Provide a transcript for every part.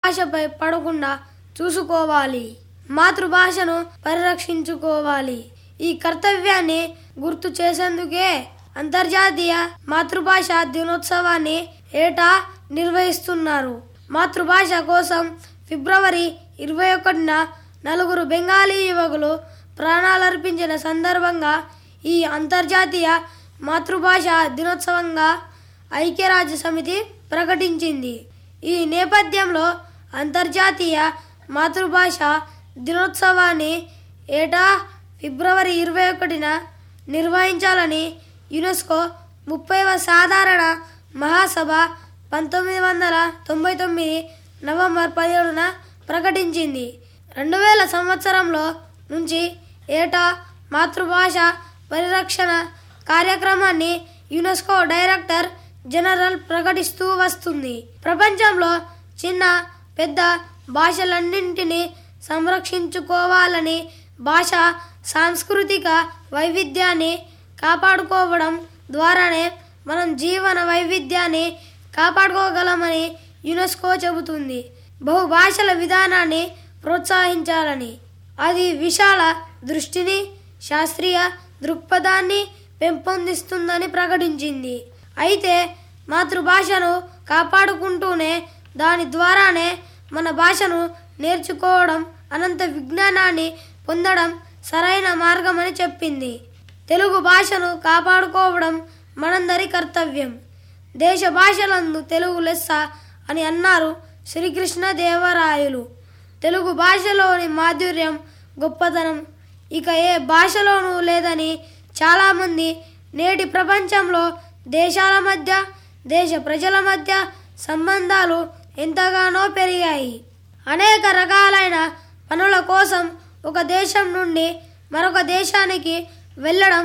మాతృభాషపై పడకుండా చూసుకోవాలి మాతృభాషను పరిరక్షించుకోవాలి ఈ కర్తవ్యాన్ని గుర్తు చేసేందుకే అంతర్జాతీయ మాతృభాష దినోత్సవాన్ని ఏటా నిర్వహిస్తున్నారు మాతృభాష కోసం ఫిబ్రవరి ఇరవై ఒకటిన నలుగురు బెంగాలీ యువకులు ప్రాణాలర్పించిన సందర్భంగా ఈ అంతర్జాతీయ మాతృభాష దినోత్సవంగా ఐక్యరాజ్య సమితి ప్రకటించింది ఈ నేపథ్యంలో అంతర్జాతీయ మాతృభాష దినోత్సవాన్ని ఏటా ఫిబ్రవరి ఇరవై ఒకటిన నిర్వహించాలని యునెస్కో ముప్పైవ సాధారణ మహాసభ పంతొమ్మిది వందల తొంభై తొమ్మిది నవంబర్ పదిహేడున ప్రకటించింది రెండు వేల సంవత్సరంలో నుంచి ఏటా మాతృభాష పరిరక్షణ కార్యక్రమాన్ని యునెస్కో డైరెక్టర్ జనరల్ ప్రకటిస్తూ వస్తుంది ప్రపంచంలో చిన్న పెద్ద భాషలన్నింటినీ సంరక్షించుకోవాలని భాష సాంస్కృతిక వైవిధ్యాన్ని కాపాడుకోవడం ద్వారానే మనం జీవన వైవిధ్యాన్ని కాపాడుకోగలమని యునెస్కో చెబుతుంది బహుభాషల విధానాన్ని ప్రోత్సహించాలని అది విశాల దృష్టిని శాస్త్రీయ దృక్పథాన్ని పెంపొందిస్తుందని ప్రకటించింది అయితే మాతృభాషను కాపాడుకుంటూనే దాని ద్వారానే మన భాషను నేర్చుకోవడం అనంత విజ్ఞానాన్ని పొందడం సరైన మార్గమని చెప్పింది తెలుగు భాషను కాపాడుకోవడం మనందరి కర్తవ్యం దేశ భాషలందు తెలుగు లెస్స అని అన్నారు శ్రీకృష్ణదేవరాయలు తెలుగు భాషలోని మాధుర్యం గొప్పతనం ఇక ఏ భాషలోనూ లేదని చాలామంది నేటి ప్రపంచంలో దేశాల మధ్య దేశ ప్రజల మధ్య సంబంధాలు ఎంతగానో పెరిగాయి అనేక రకాలైన పనుల కోసం ఒక దేశం నుండి మరొక దేశానికి వెళ్ళడం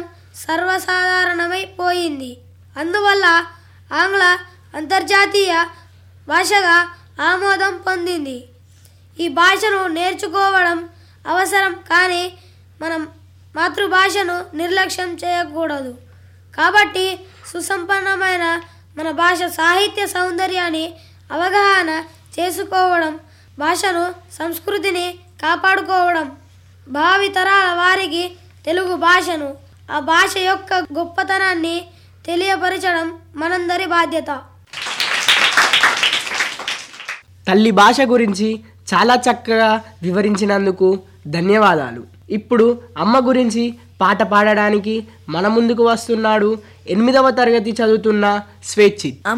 సర్వసాధారణమైపోయింది అందువల్ల ఆంగ్ల అంతర్జాతీయ భాషగా ఆమోదం పొందింది ఈ భాషను నేర్చుకోవడం అవసరం కానీ మనం మాతృభాషను నిర్లక్ష్యం చేయకూడదు కాబట్టి సుసంపన్నమైన మన భాష సాహిత్య సౌందర్యాన్ని అవగాహన చేసుకోవడం భాషను సంస్కృతిని కాపాడుకోవడం భావితరాల వారికి తెలుగు భాషను ఆ భాష యొక్క గొప్పతనాన్ని తెలియపరచడం మనందరి బాధ్యత తల్లి భాష గురించి చాలా చక్కగా వివరించినందుకు ధన్యవాదాలు ఇప్పుడు అమ్మ గురించి పాట పాడడానికి మన ముందుకు వస్తున్నాడు ఎనిమిదవ తరగతి చదువుతున్న స్వేచ్ఛిత్